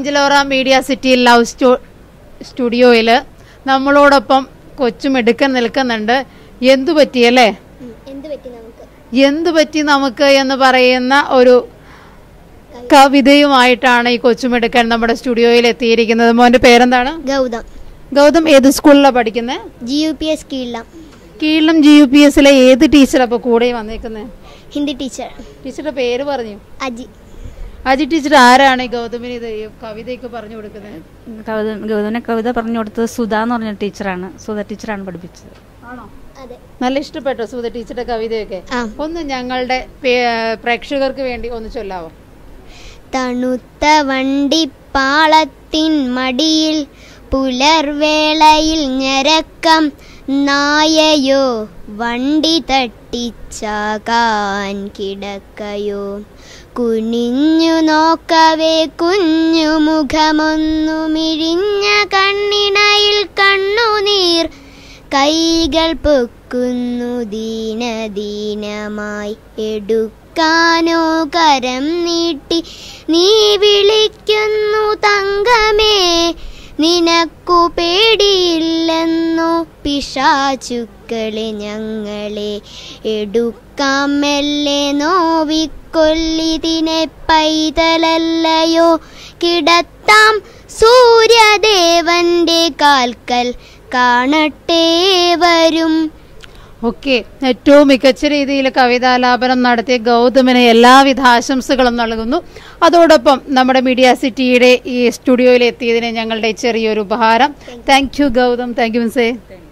ഏഞ്ചലോറ media city love സ്റ്റു സ്റ്റുഡിയോയിൽ നമ്മളോടൊപ്പം കൊച്ചുമെടുക്കൻ നിൽക്കുന്നുണ്ട് എന്തു പറ്റിയല്ലേ എന്ത് പറ്റി നമുക്ക് എന്തു പറ്റി നമുക്ക് എന്ന് പറയുന്ന ഒരു കവിതയുമായിട്ടാണ് ഈ കൊച്ചുമെടുക്കൻ നമ്മുടെ സ്റ്റുഡിയോയിൽ എത്തിയിരിക്കുന്നത് മോന്റെ പേരെന്താണ് ഗൗതം ഗൗതം ഏത് സ്കൂളിലാണ് പഠിക്കുന്നത് ജി യു പി എസ് കീഴിലാം കീഴിലും ജി യു പി എസിലെ ഏത് ടീച്ചർ അപ്പോൾ കൂടെ വന്നേക്കുന്നത് ഹിന്ദി ടീച്ചർ ടീച്ചറുടെ പേര് പറഞ്ഞു അജി അജി ടീച്ചർ ആരാണ് ഈ ഗൗതമിന് ഇത് ഈ കവിതയൊക്കെ പറഞ്ഞു കൊടുക്കുന്നത് കവിത ഗൗതമിനെ കവിത പറഞ്ഞു കൊടുത്തത് സുധ എന്ന് പറഞ്ഞ ടീച്ചറാണ് സുധ ടീച്ചറാണ് പഠിപ്പിച്ചത് ആണോ അതെ നല്ല ഇഷ്ടപ്പെട്ടോ സുധ ടീച്ചറുടെ കവിതയൊക്കെ ആ. ഒന്ന് ഞങ്ങളുടെ പേ- പ്രേക്ഷകർക്ക് വേണ്ടി ഒന്ന് ചൊല്ലാവോ തണുത്ത വണ്ടിപ്പാളത്തിൻ മടിയിൽ പുലർവേളയിൽ ഞരക്കം നായയോ വണ്ടി തട്ടിച്ചാകാൻ കിടക്കയോ കുനിഞ്ഞു നോക്കവേ കുഞ്ഞു മുഖമൊന്നു മിഴിഞ്ഞ കണ്ണിണയിൽ കണ്ണുനീർ കൈകൾ പൊക്കുന്നു ദീനദീനമായി എടുക്കാനോ കരം നീട്ടി നീ വിളിക്കുന്നു തങ്കമേ നിനക്കു പേടിയില്ലെന്നോ പിശാചുക്കളെ ഞങ്ങളെ എടുക്കാം മെല്ലെ നോവിക്കൊല്ലിതിനെ പൈതലല്ലയോ കിടത്താം സൂര്യദേവന്റെ കാൽക്കൽ കാണട്ടെ വരും ഓക്കെ ഏറ്റവും മികച്ച രീതിയിൽ കവിതാലാപനം നടത്തിയ ഗൗതമിന് എല്ലാവിധ ആശംസകളും നൽകുന്നു അതോടൊപ്പം നമ്മുടെ മീഡിയ സിറ്റിയുടെ ഈ സ്റ്റുഡിയോയിൽ എത്തിയതിന് ഞങ്ങളുടെ ചെറിയൊരു ഉപഹാരം thank you Gautham thank you മിൻസേ